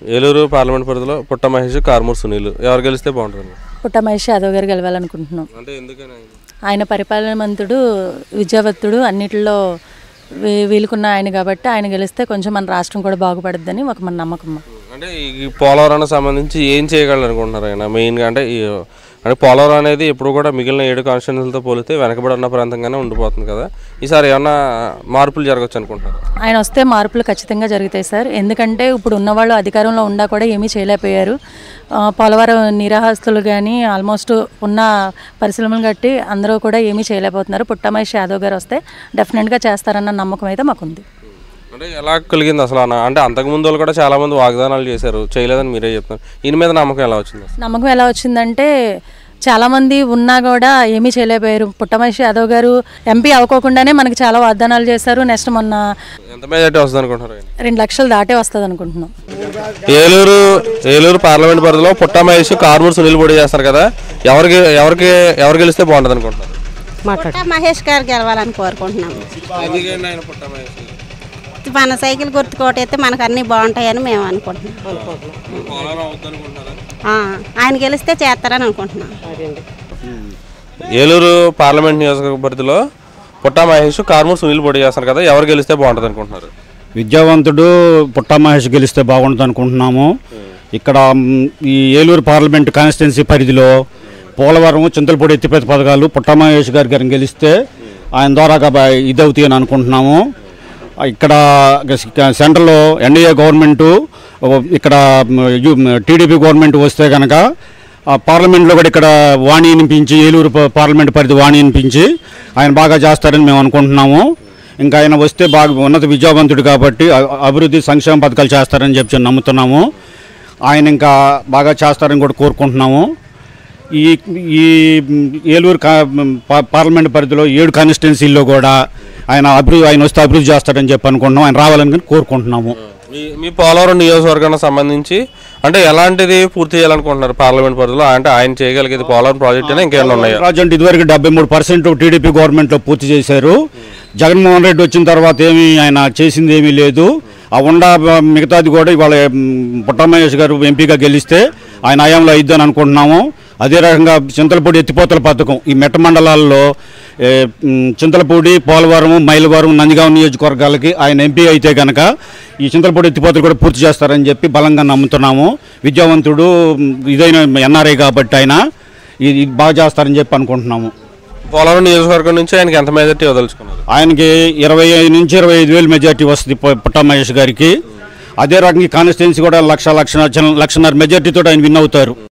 Eluru parliament పరిధిలో పుట్ట మహేష్ కార్మూర్ సునీల్ ఎవరు గెలిస్తే బాగుంటుంది పుట్ట మహేష్ యాదవ్ గారు గెలవాలనుకుంటున్నాం అంటే ఎందుకని ఆయన పరిపాలనమంతుడు విద్యావంతుడు అన్నిటిలో వీ- వీలుకున్న ఆయన కాబట్టి ఆయన గెలిస్తే కొంచెం మన రాష్ట్రం కూడా బాగుపడుద్దని ఒక మన నమ్మకం అంటే ఈ పోలవరానికి సంబంధించి ఏం చేయగలరు అనుకుంటున్నారు ఆయన మెయిన్గా అంటే ఈ అంటే పోలవరం అనేది ఎప్పుడు కూడా మిగిలిన ఏడు కాన్స్టిట్యూన్సీలతో పోలిస్తే వెనకబడి ఉన్న ప్రాంతంగానే ఉండిపోతుంది కదా ఈసారి ఏమన్నా మార్పులు జరగచ్చు అనుకుంటున్నారు ఆయన వస్తే మార్పులు ఖచ్చితంగా జరుగుతాయి సార్ ఎందుకంటే ఇప్పుడు ఉన్నవాళ్ళు అధికారంలో ఉండా కూడా ఏమీ చేయలేకపోయారు ఆ, పోలవరం నిరాహస్తులు కానీ ఆల్మోస్ట్ ఉన్న పరిశ్రమలు కట్టి అందరూ కూడా ఏమీ చేయలేకపోతున్నారు పుట్టమహేష్ యాదవ్ గారు వస్తే డెఫినెట్గా చేస్తారన్న నమ్మకం అయితే మాకుంది అంటే ఎలా కలిగింది అసలు అన్న అంటే అంతకుముందు వాళ్ళు కూడా చాలా మంది వాగ్దానాలు చేశారు చేయలేదని మీరే చెప్తున్నారు ఈయన మీద నమ్మకం ఎలా వచ్చింది అసలు? నమ్మకం ఎలా వచ్చిందంటే చాలామంది ఉన్నా కూడా ఏమీ చేయలేకపోయారు పుట్టమహేష్ యాదవ్ గారు ఎంపీ అవ్వకోకుండానే మనకి చాలా వాగ్దానాలు చేశారు నెక్స్ట్ మొన్న ఎంత మెజార్టీ వస్తుంది అనుకుంటున్నారు ఆయన? రెండు లక్షలు దాటే వస్తుంది అనుకుంటున్నాం ఏలూరు ఏలూరు పార్లమెంట్ పరిధిలో పుట్ట మహేష్ కార్మూర్ సునీల్ పోటీ చేస్తారు కదా ఎవరికి ఎవరికి ఎవరు గెలిస్తే బాగుంటుంది అనుకుంటున్నారు పుట్ట మహేష్ గారు గెలవాలని కోరుకుంటున్నాము ఎందుకండి ఆయన పుట్ట మహేష్ మన సైకిల్ గుర్తు కోటైతే మనకు అన్నీ బాగుంటాయని మేము అనుకుంటున్నాం పోలవరం అవుద్దనుకుంటున్నారా? ఆ, ఆయన గెలిస్తే చేస్తారని అనుకుంటున్నాం ఏలూరు పార్లమెంట్ నియోజకవర్గ పరిధిలో పుట్టా మహేష్ కార్మూర్ సునీల్ పోటీ చేస్తారు కదా ఎవరు గెలిస్తే బాగుంటుంది అనుకుంటున్నారు విద్యావంతుడు పుట్టా మహేష్ గెలిస్తే బాగుంటుంది అనుకుంటున్నాము ఇక్కడ మ్, ఈ ఏలూరు పార్లమెంట్ కాన్స్టిట్యున్సీ పరిధిలో పోలవరం చింతలపూడి ఎత్తిపోత పథకాలు పుట్టా మహేష్ గారి గారిని గెలిస్తే ఆయన ద్వారా గబ- ఇదవుతాయి అని అనుకుంటున్నాము ఇక్కడ గ- సెంట్రల్లో ఎన్డీఏ గవర్నమెంటు ఇక్కడ టీడీపీ గవర్నమెంట్ వస్తే కనుక ఆ పార్లమెంట్లో కూడా ఇక్కడ వాణి అనిపించి ఏలూరు ప- పార్లమెంట్ పరిధి వాణి అనిపించి ఆయన బాగా చేస్తారని మేము అనుకుంటున్నాము ఇంకా ఆయన వస్తే బాగా ఉన్నత విద్యావంతుడు కాబట్టి అ- అభివృద్ధి సంక్షేమ పథకాలు చేస్తారని చెప్పి నమ్ముతున్నాము ఆయన ఇంకా బాగా చేస్తారని కూడా కోరుకుంటున్నాము ఈ ఈ ఏలూరు కా పా- పార్లమెంట్ పరిధిలో ఏడు కాన్స్టిట్యున్సీల్లో కూడా ఆయన అభివృద్ధి ఆయన వస్తే అభివృద్ధి చేస్తారని చెప్పి అనుకుంటున్నాం ఆయన రావాలని కానీ కోరుకుంటున్నాము మీ మీ పోలవరం నియోజకవర్గానికి సంబంధించి అంటే ఎలాంటిది పూర్తి చేయాలనుకుంటున్నారు పార్లమెంట్ పరిధిలో అంటే ఆయన చేయగలిగేది పోలవరం ప్రాజెక్ట్ అయినా ఇంకేమైనా ఉన్నాయా రాజు ఇదివరకు డెబ్బై మూడు పర్సెంట్ టీడీపీ గవర్నమెంట్లో పూర్తి చేశారు జగన్మోహన్ రెడ్డి వచ్చిన తర్వాత ఏమీ ఆయన చేసింది ఏమీ లేదు ఆ ఉండా మిగతాది కూడా ఇవాళ మ్, పుట్టమహేష్ గారు ఎంపీగా గెలిస్తే ఆయన హయాంలో అయిద్దని అనుకుంటున్నాము అదే రకంగా చింతలపూడి ఎత్తిపోతల పథకం ఈ మెట్ట మండలాల్లో ఏ, మ్, చింతలపూడి పోలవరం మైలవరం నందిగాం నియోజకవర్గాలకి ఆయన ఎంపీ అయితే కనుక ఈ చింతలపూడి ఎత్తిపోతలు కూడా పూర్తి చేస్తారని చెప్పి బలంగా నమ్ముతున్నాము విద్యావంతుడు మ్, ఇదైన ఎన్ఆర్ఐ కాబట్టి ఆయన ఇది ఇది బాగా చేస్తారని చెప్పి అనుకుంటున్నాము పోలవరం నియోజకవర్గం నుంచి ఆయనకి ఎంత మెజార్టీ వదలుచుకున్నారు ఆయనకి ఇరవై ఐదు నుంచి ఇరవై ఐదు వేలు మెజార్టీ వస్తుంది పు- పుట్టా మహేష్ గారికి అదే రకంగా కాన్స్టిట్యున్సీ కూడా లక్ష లక్ష లక్షన్నర మెజార్టీతో ఆయన విన్ అవుతారు